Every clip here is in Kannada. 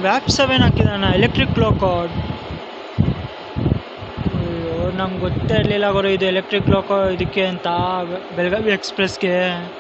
ವ್ಯಾಪ್ ಸೆವೆನ್ ಹಾಕಿದಾನ ಎಲೆಕ್ಟ್ರಿಕ್ ಲೋಕೋ ಅಯ್ಯೋ ನಂಗೆ ಗೊತ್ತೇ ಇರಲಿಲ್ಲ ಗುರು ಇದು ಎಲೆಕ್ಟ್ರಿಕ್ ಲೋಕೋ ಇದಕ್ಕೆ ಅಂತ ಬೆಳಗಾವಿ ಎಕ್ಸ್ಪ್ರೆಸ್ಗೆ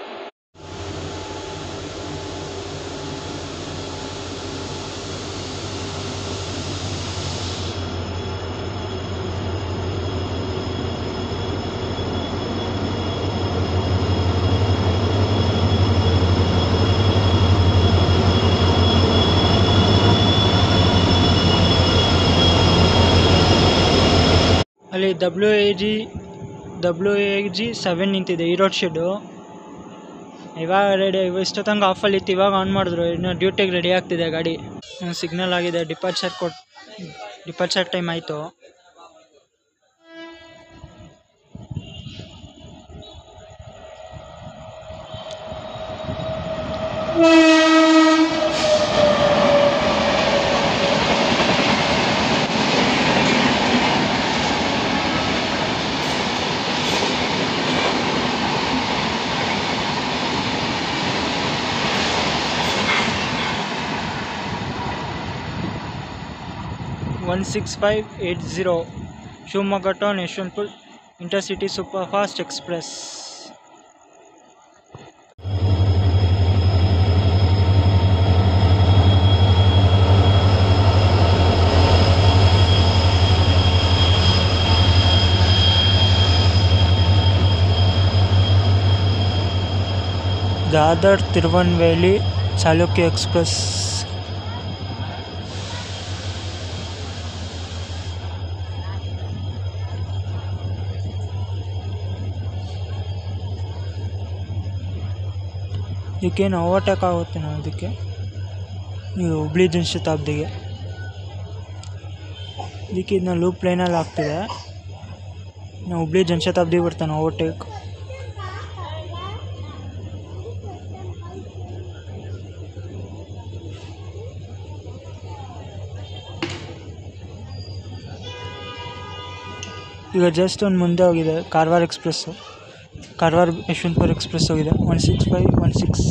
ಅಲ್ಲಿ W A G W A G seven ನಿಂತಿದೆ ಈ ರೋಡ್ ಶೆಡ್ಡು ಇವಾಗ ರೆಡಿ ಇಷ್ಟು ತನಕ ಆಫಲ್ಲಿ ಇತ್ತು ಇವಾಗ ಆನ್ ಮಾಡಿದ್ರು ಇನ್ನು ಡ್ಯೂಟಿಗೆ ರೆಡಿ ಆಗ್ತಿದೆ ಗಾಡಿ ಸಿಗ್ನಲ್ ಆಗಿದೆ ಡಿಪಾರ್ಚರ್ ಕೊಟ್ ಡಿಪಾರ್ಚರ್ ಟೈಮ್ ಆಯಿತು one six five eight zero Shivamogga town Yeshwantpur intercity super fast express Dadar Tirunelveli Chalukya express ಇದಕ್ಕೇನು ಓವರ್ಟೇಕ್ ಆಗುತ್ತೆ ನಾವು ಇದಕ್ಕೆ ಈ ಹುಬ್ಳಿ ಜನಶತಾಬ್ದಿಗೆ ಇದಕ್ಕೆ ಇದನ್ನ ಲೂಪ್ ಲೈನಲ್ಲಿ ಆಗ್ತಿದೆ ನಾವು ಹುಬ್ಳಿ ಜನಶತಾಬ್ದಿ ಬರ್ತಾನೆ ಓವರ್ಟೇಕ್ ಈಗ ಜಸ್ಟ್ ಒಂದು ಮುಂದೆ ಹೋಗಿದೆ ಕಾರವಾರ ಎಕ್ಸ್ಪ್ರೆಸ್ಸು ಕಾರವಾರ ಯಶವಂತಪುರ ಎಕ್ಸ್ಪ್ರೆಸ್ ಹೋಗಿದೆ one six five one six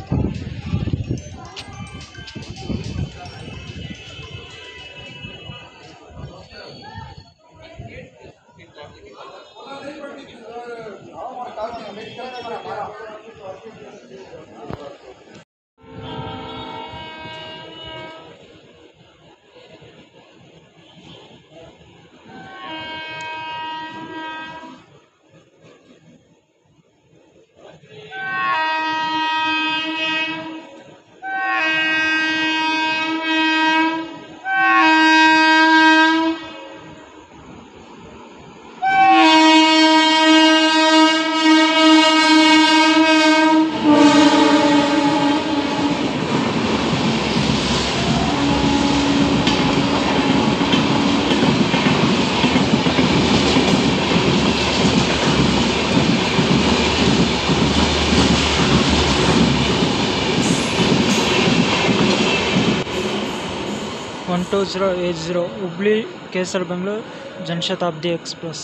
one two zero eight zero Hubli KSR Bengaluru Janshatabdi express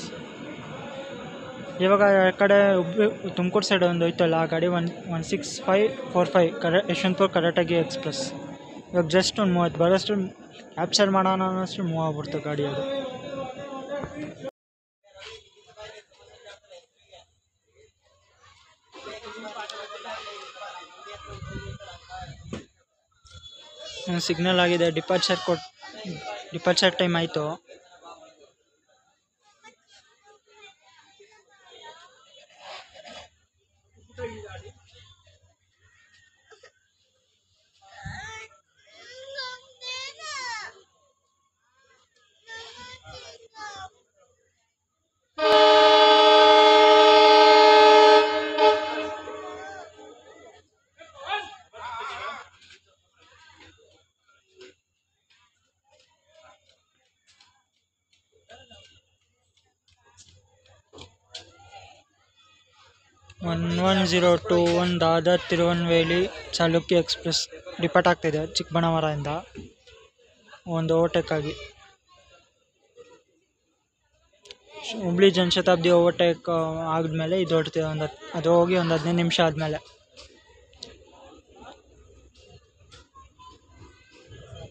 ಇವಾಗ ಆ ಕಡೆ ಹುಬ್ಳಿ ತುಮಕೂರು ಸೈಡ್ ಒಂದು ಹೋಯ್ತಲ್ಲ ಆ ಗಾಡಿ one one six five four five ಕರೆ ಯಶವಂತಪುರ ಕರಾಟಗಿ ಎಕ್ಸ್ಪ್ರೆಸ್ ಇವಾಗ ಜಸ್ಟ್ ಒಂದು ಮೂವತ್ತು ಬರೋಷ್ಟು ಕ್ಯಾಪ್ಚರ್ ಮಾಡೋಣ ಅನ್ನೋಷ್ಟು ಮೂವ್ ಆಗ್ಬಿಡ್ತು ಗಾಡಿ ಅದು ಸಿಗ್ನಲ್ ಆಗಿದೆ ಡಿಪಾರ್ಚರ್ ಕೊಟ್ ಡಿಪಾರ್ಚರ್ ಟೈಮ್ ಆಯಿತು one one zero two one Dadar Tirunelveli Chalukya express depart ಆಗ್ತಿದೆ ಚಿಕ್ಕಬಳ್ಳಾಪುರದಿಂದ ಒಂದು ಓವರ್ಟೇಕ್ ಆಗಿ ಶ್- ಹುಬ್ಳಿ ಜನಶತಾಬ್ದಿ ಓವರ್ಟೇಕ್ ಆದಮೇಲೆ ಇದು ಹೊಡ್ತಿದೆ ಒಂದು ಹತ್ತು ಅದು ಹೋಗಿ ಒಂದು ಹದಿನೈದು ನಿಮಿಷ ಆದಮೇಲೆ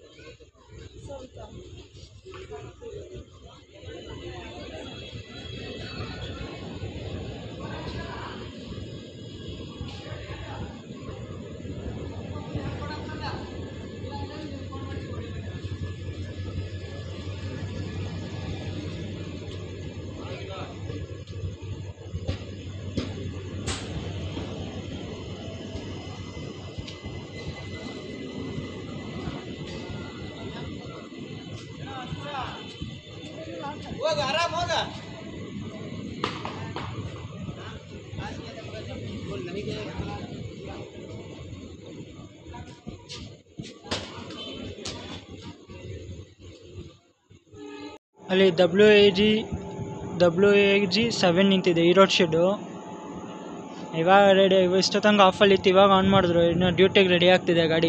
ಅಲ್ಲಿ W A G W A G seven ನಿಂತಿದೆ ಈರೋಡ್ ಶೆಡ್ಡು ಇವಾಗ ರೆಡಿ ಇಷ್ಟು ತನಕ ಆಫಲ್ಲಿ ಇತ್ತು ಇವಾಗ ಆನ್ ಮಾಡಿದ್ರು ಇನ್ನು ಡ್ಯೂಟಿಗೆ ರೆಡಿ ಆಗ್ತಿದೆ ಗಾಡಿ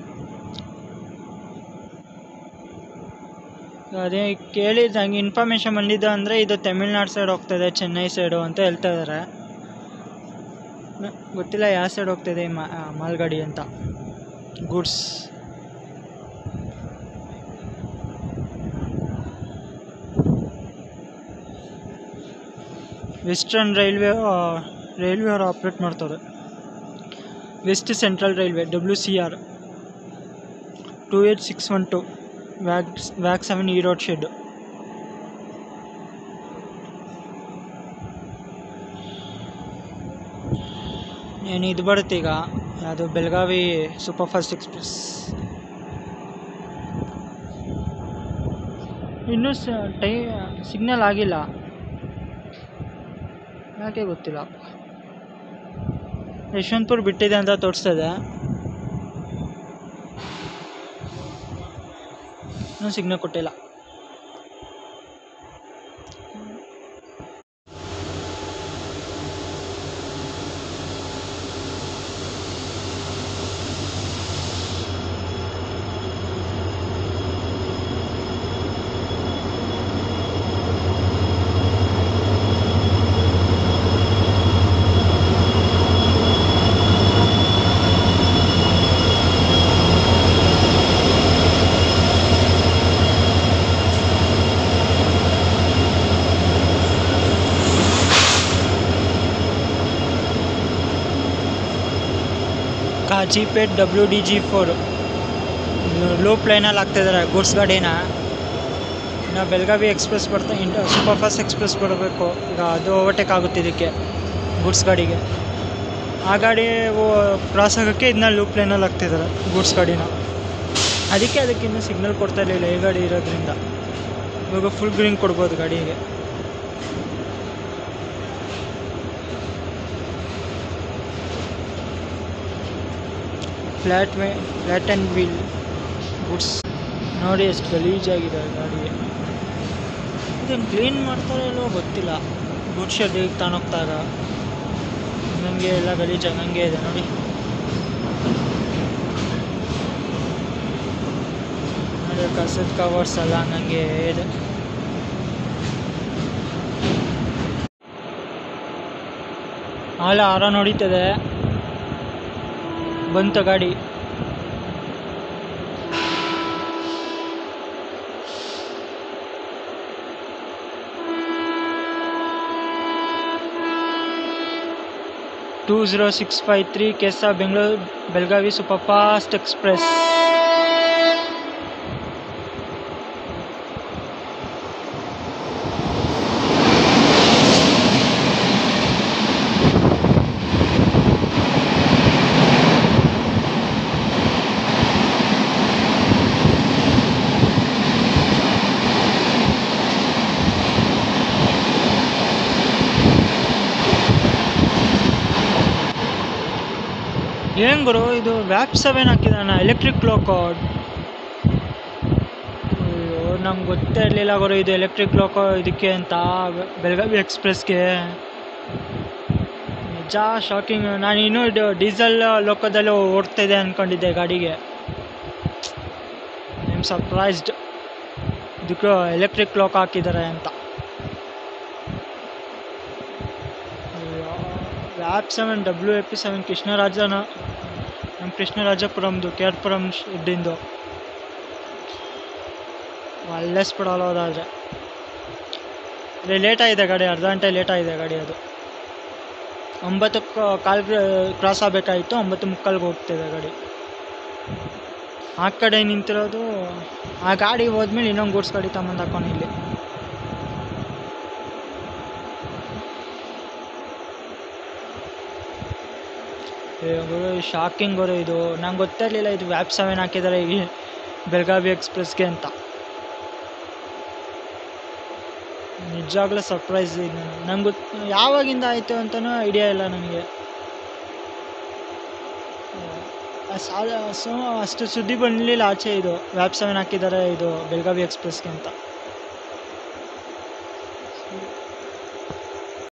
ಅದೇ ಕೇಳಿದ್ದು ಹಂಗೆ ಇನ್ಫಾರ್ಮೇಷನ್ ಬಂದಿದ್ದು ಅಂದರೆ ಇದು ತಮಿಳ್ನಾಡು ಸೈಡ್ ಹೋಗ್ತದೆ ಚೆನ್ನೈ ಸೈಡು ಅಂತ ಹೇಳ್ತಾ ಇದ್ದಾರೆ ಗೊತ್ತಿಲ್ಲ ಯಾವ ಸೈಡ್ ಹೋಗ್ತಿದೆ ಈ ಮಾ ಮಾಲ್ಗಾಡಿ ಅಂತ ಗೂಡ್ಸ್ ವೆಸ್ಟರ್ನ್ ರೈಲ್ವೆ ರೈಲ್ವೆ ಅವರು ಆಪ್ರೇಟ್ ಮಾಡ್ತಾರೆ west central railway W C R two eight six one two ವ್ಯಾಕ್ ವ್ಯಾಕ್ ಸೆವೆನ್ ಈ ರೋಡ್ ಶೆಡ್ ಏನು ಇದು ಬರುತ್ತೆ ಈಗ ಅದು ಬೆಳಗಾವಿ ಸೂಪರ್ ಫಾಸ್ಟ್ ಎಕ್ಸ್ಪ್ರೆಸ್ ಇನ್ನೂ ಸ ಟೈ ಸಿಗ್ನಲ್ ಆಗಿಲ್ಲ ಯಾಕೆ ಗೊತ್ತಿಲ್ಲ ಯಶವಂತಪುರ ಬಿಟ್ಟಿದೆ ಅಂತ ತೋರಿಸ್ತದೆ ಇನ್ನೂ ಸಿಗ್ನಲ್ ಕೊಟ್ಟಿಲ್ಲ Kazipet W D G four loop ಲೈನಲ್ಲಿ ಆಗ್ತಿದ್ದಾರೆ ಗೂಡ್ಸ್ ಗಾಡಿನ ಇನ್ನು ಬೆಳಗಾವಿ ಎಕ್ಸ್ಪ್ರೆಸ್ ಬರ್ತಾ ಇಂಟ ಸೂಪರ್ ಫಾಸ್ಟ್ ಎಕ್ಸ್ಪ್ರೆಸ್ ಬರಬೇಕು ಈಗ ಅದು ಓವರ್ಟೇಕ್ ಆಗುತ್ತೆ ಇದಕ್ಕೆ ಗೂಡ್ಸ್ ಗಾಡಿಗೆ ಆ ಗಾಡಿ ಕ್ರಾಸ್ ಆಗೋಕ್ಕೆ ಇದನ್ನ ಲೂಪ್ ಲೈನಲ್ಲಿ ಹಾಕ್ತಿದ್ದಾರೆ ಗೂಡ್ಸ್ ಗಾಡಿನ ಅದಕ್ಕೆ ಅದಕ್ಕೆ ಇನ್ನೂ ಸಿಗ್ನಲ್ ಕೊಡ್ತಾ ಇರಲಿಲ್ಲ ಈ ಗಾಡಿ ಇರೋದ್ರಿಂದ ಇವಾಗ ಫುಲ್ ಗ್ರೀನ್ ಕೊಡ್ಬೋದು ಗಾಡಿಗೆ ಫ್ಲ್ಯಾಟ್ ಮೇ ಫ್ಲ್ಯಾಟ್ ಆ್ಯಂಡ್ ವೀಲ್ ಗುಡ್ಸ್ ನೋಡಿ ಎಷ್ಟು ಗಲೀಜಾಗಿದೆ ಗಾಡಿಗೆ ಇದನ್ನು ಕ್ಲೀನ್ ಮಾಡ್ತಾರೋ ಇಲ್ವೋ ಗೊತ್ತಿಲ್ಲ ಗುಡ್ ಶೆಡ್ಡಿಗೆ ತಗೊಂಡೋಗ್ತಾಗ ಹಂಗೆ ಎಲ್ಲ ಗಲೀಜಾಗಿ ಹಂಗೆ ಇದೆ ನೋಡಿ ನೋಡಿ ಕಸದ ಕವರ್ಸ್ ಎಲ್ಲ ಹಂಗಂಗೆ ಇದೆ ಆಲ ಆರ ನೋಡಿತದೆ ಬಂತು ಗಾಡಿ two zero six five three ಕೆಸ Bengaluru Belagavi super fast express ಏನು ಗುರು ಇದು ವ್ಯಾಪ್ ಸೆವೆನ್ ಹಾಕಿದಾನ ಎಲೆಕ್ಟ್ರಿಕ್ ಲೋಕೋ ಅಯ್ಯೋ ನಮ್ಗೆ ಗೊತ್ತೇ ಇರಲಿಲ್ಲ ಗುರು ಇದು ಎಲೆಕ್ಟ್ರಿಕ್ ಲೋಕೋ ಇದಕ್ಕೆ ಅಂತ ಬೆಳಗಾವಿ ಎಕ್ಸ್ಪ್ರೆಸ್ಗೆ ನಿಜ ಶಾಕಿಂಗ್ ನಾನು ಇನ್ನೂ ಇದು ಡೀಸೆಲ್ ಲೋಕದಲ್ಲೂ ಓಡ್ತಾಯಿದೆ ಅಂದ್ಕೊಂಡಿದ್ದೆ ಗಾಡಿಗೆ ಐ ಆಮ್ ಸರ್ಪ್ರೈಸ್ಡ್ ಇದಕ್ಕೆ ಎಲೆಕ್ಟ್ರಿಕ್ ಲೋಕ ಹಾಕಿದ್ದಾರೆ ಅಂತ ವ್ಯಾಪ್ seven W A P seven ಕೃಷ್ಣರಾಜನ ನಮ್ಮ ಕೃಷ್ಣರಾಜಪುರಮ್ದು ಕೆ ಆರ್ ಪುರಂ ಇದ್ದಿಂದು ಒಳ್ಳೆ ಸ್ಪೀಡಲ್ಲಿ ಹೋದಾದರೆ ಇಲ್ಲಿ ಲೇಟ್ ಆಗಿದೆ ಗಾಡಿ ಅರ್ಧ ಗಂಟೆ ಲೇಟ್ ಆಗಿದೆ ಗಾಡಿ ಅದು ಒಂಬತ್ತು ಕಾಲ್ ಕ್ರಾಸ್ ಆಗಬೇಕಾಗಿತ್ತು ಒಂಬತ್ತು ಮುಕ್ಕಾಲ್ಗೆ ಹೋಗ್ತಿದೆ ಗಾಡಿ ಆ ಕಡೆ ನಿಂತಿರೋದು ಆ ಗಾಡಿ ಹೋದ್ಮೇಲೆ ಇನ್ನೊಂದು ಗೂಡ್ಸ್ ಗಾಡಿ ತಗೊಂಬಂದು ಹಾಕೊಂಡು ಇಲ್ಲಿ ಶಾಕಿಂಗ್ ಗುರು ಇದು ನಂಗೆ ಗೊತ್ತಿರಲಿಲ್ಲ ಇದು ವ್ಯಾಪ್ ಸೆವೆನ್ ಹಾಕಿದ್ದಾರೆ ಈ ಬೆಳಗಾವಿ ಎಕ್ಸ್ಪ್ರೆಸ್ಗೆ ಅಂತ ನಿಜವಾಗ್ಲೂ ಸರ್ಪ್ರೈಸ್ ಇದು ನಾನು ನಂಗೆ ಗೊತ್ತು ಯಾವಾಗಿಂದ ಆಯಿತು ಅಂತಲೂ ಐಡಿಯಾ ಇಲ್ಲ ನನಗೆ ಸೊ ಅಷ್ಟು ಸುದ್ದಿ ಬಂದಿಲ್ಲ ಆಚೆ ಇದು ವ್ಯಾಪ್ ಸೆವೆನ್ ಹಾಕಿದ್ದಾರೆ ಇದು ಬೆಳಗಾವಿ ಎಕ್ಸ್ಪ್ರೆಸ್ಗೆ ಅಂತ